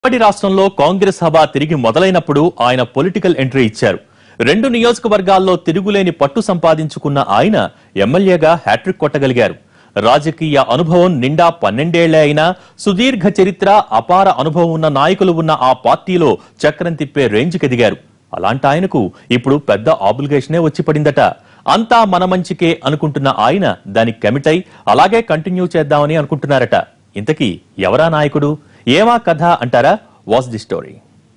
ఉమ్మడి రాష్ట్రంలో కాంగ్రెస్ హవా తిరిగి మొదలైనప్పుడు ఆయన పొలిటికల్ ఎంట్రీ ఇచ్చారు రెండు నియోజకవర్గాల్లో తిరుగులేని పట్టు సంపాదించుకున్న ఆయన ఎమ్మెల్యేగా హ్యాట్రిక్ కొట్టగలిగారు రాజకీయ అనుభవం నిండా పన్నెండేళ్లే అయినా సుదీర్ఘ చరిత్ర అపార అనుభవం ఉన్న నాయకులు ఉన్న ఆ పార్టీలో చక్రం తిప్పే రేంజ్కి ఎదిగారు అలాంటి ఆయనకు ఇప్పుడు పెద్ద ఆబ్లిగేషనే వచ్చి పడిందట అంతా మన మంచికే అనుకుంటున్న ఆయన దానికి కమిట్ అయి అలాగే కంటిన్యూ చేద్దామని అనుకుంటున్నారట ఇంతకీ ఎవరా నాయకుడు ఏమా కథ అంటారా was the story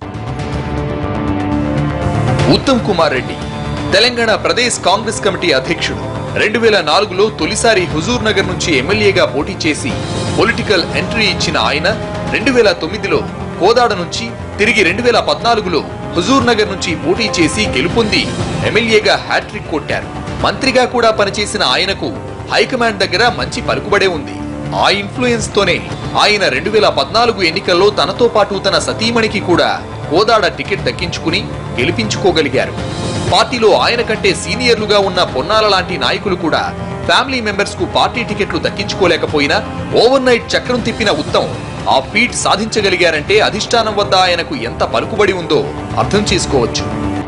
Uttam Kumar Reddy Telangana Pradesh Congress committee అధ్యక్షుడు రెండు వేల నాలుగులో తొలిసారి హుజూర్ నగర్ నుంచి ఎమ్మెల్యేగా పోటీ చేసి పొలిటికల్ ఎంట్రీ ఇచ్చిన ఆయన రెండు వేల తొమ్మిదిలో కోదాడ నుంచి తిరిగి రెండు వేల పద్నాలుగులో హుజూర్ నగర్ నుంచి పోటీ చేసి గెలుపొంది ఎమ్మెల్యేగా హ్యాట్రిక్ కొట్టారు మంత్రిగా కూడా పనిచేసిన ఆయనకు హైకమాండ్ దగ్గర మంచి పలుకుబడే ఉంది ఆ ఇన్ఫ్లుయెన్స్ తోనే ఆయన రెండు వేల పద్నాలుగు ఎన్నికల్లో తనతో పాటు తన సతీమణికి కూడా కోదాడ టికెట్ దక్కించుకుని గెలిపించుకోగలిగారు పార్టీలో ఆయన కంటే సీనియర్లుగా ఉన్న పొన్నాల లాంటి నాయకులు కూడా ఫ్యామిలీ మెంబర్స్ కు పార్టీ టికెట్లు దక్కించుకోలేకపోయినా ఓవర్ నైట్ చక్రం తిప్పిన ఉత్తమ్ ఆ ఫీట్ సాధించగలిగారంటే అధిష్టానం వద్ద ఆయనకు ఎంత పలుకుబడి ఉందో అర్థం చేసుకోవచ్చు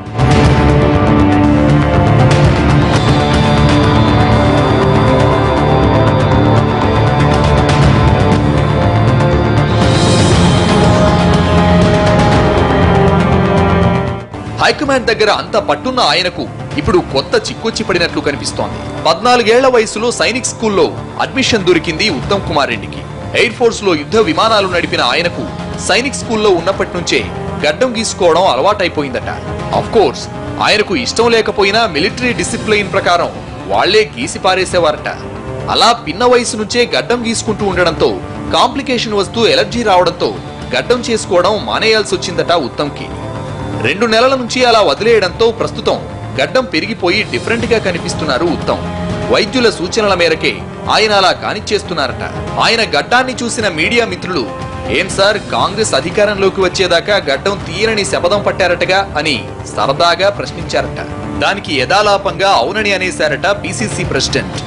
హైకమాండ్ దగ్గర అంత పట్టున్న ఆయనకు ఇప్పుడు కొత్త చిక్కొచ్చి పడినట్లు కనిపిస్తోంది పద్నాలుగేళ్ల వయసులో సైనిక్ స్కూల్లో అడ్మిషన్ దొరికింది ఉత్తమ్ కుమార్ రెడ్డికి ఎయిర్ ఫోర్స్ లో యుద్ధ విమానాలు నడిపిన ఆయనకు సైనిక్ స్కూల్లో ఉన్నప్పటి నుంచే గడ్డం గీసుకోవడం అలవాటైపోయిందట అఫ్ కోర్స్ ఆయనకు ఇష్టం లేకపోయినా మిలిటరీ డిసిప్లిన్ ప్రకారం వాళ్లే గీసి పారేసేవారట అలా పిన్న వయసు నుంచే గడ్డం గీసుకుంటూ ఉండడంతో కాంప్లికేషన్ వస్తూ ఎలర్జీ రావడంతో గడ్డం చేసుకోవడం మానేయాల్సి వచ్చిందట ఉత్తమ్కి రెండు నెలల నుంచి అలా వదిలేయడంతో ప్రస్తుతం గడ్డం పెరిగిపోయి డిఫరెంట్ గా కనిపిస్తున్నారు ఉత్తమ్ వైద్యుల సూచనల మేరకే ఆయన అలా కానిచ్చేస్తున్నారట ఆయన గడ్డాన్ని చూసిన మీడియా మిత్రులు ఏం సార్ కాంగ్రెస్ అధికారంలోకి వచ్చేదాకా గడ్డం తీయనని శపథం పట్టారటగా అని సరదాగా ప్రశ్నించారట దానికి యథాలాపంగా అవునని అనేశారట పిసిసి ప్రెసిడెంట్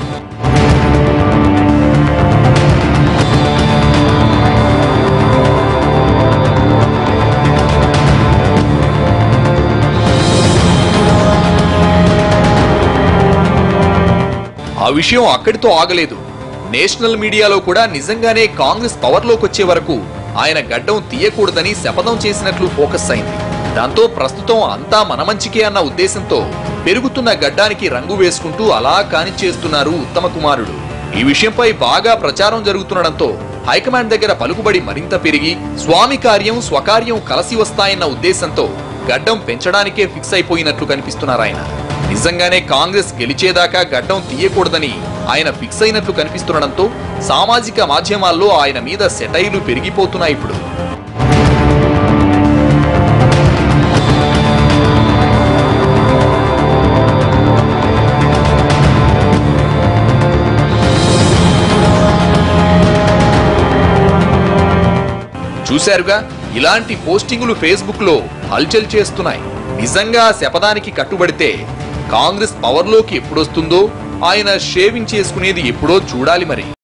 ఆ విషయం అక్కడితో ఆగలేదు నేషనల్ మీడియాలో కూడా నిజంగానే కాంగ్రెస్ పవర్లోకి వచ్చే వరకు ఆయన గడ్డం తీయకూడదని శపథం చేసినట్లు ఫోకస్ అయింది దాంతో ప్రస్తుతం అంతా మన మంచికే అన్న ఉద్దేశంతో పెరుగుతున్న గడ్డానికి రంగు వేసుకుంటూ అలా కానిచ్చేస్తున్నారు ఉత్తమ కుమారుడు ఈ విషయంపై బాగా ప్రచారం జరుగుతుండడంతో హైకమాండ్ దగ్గర పలుకుబడి మరింత పెరిగి స్వామి కార్యం స్వకార్యం కలసి వస్తాయన్న ఉద్దేశంతో గడ్డం పెంచడానికే ఫిక్స్ అయిపోయినట్లు కనిపిస్తున్నారు ఆయన నిజంగానే కాంగ్రెస్ గెలిచేదాకా గడ్డం తీయకూడదని ఆయన ఫిక్స్ అయినట్లు కనిపిస్తుండడంతో సామాజిక మాధ్యమాల్లో ఆయన మీద సెటైలు పెరిగిపోతున్నాయి ఇప్పుడు చూశారుగా ఇలాంటి పోస్టింగులు ఫేస్బుక్ లో హల్చల్ చేస్తున్నాయి నిజంగా ఆ శపథానికి కట్టుబడితే కాంగ్రెస్ పవర్లోకి ఎప్పుడొస్తుందో ఆయన షేవింగ్ చేసుకునేది ఎప్పుడో చూడాలి మరి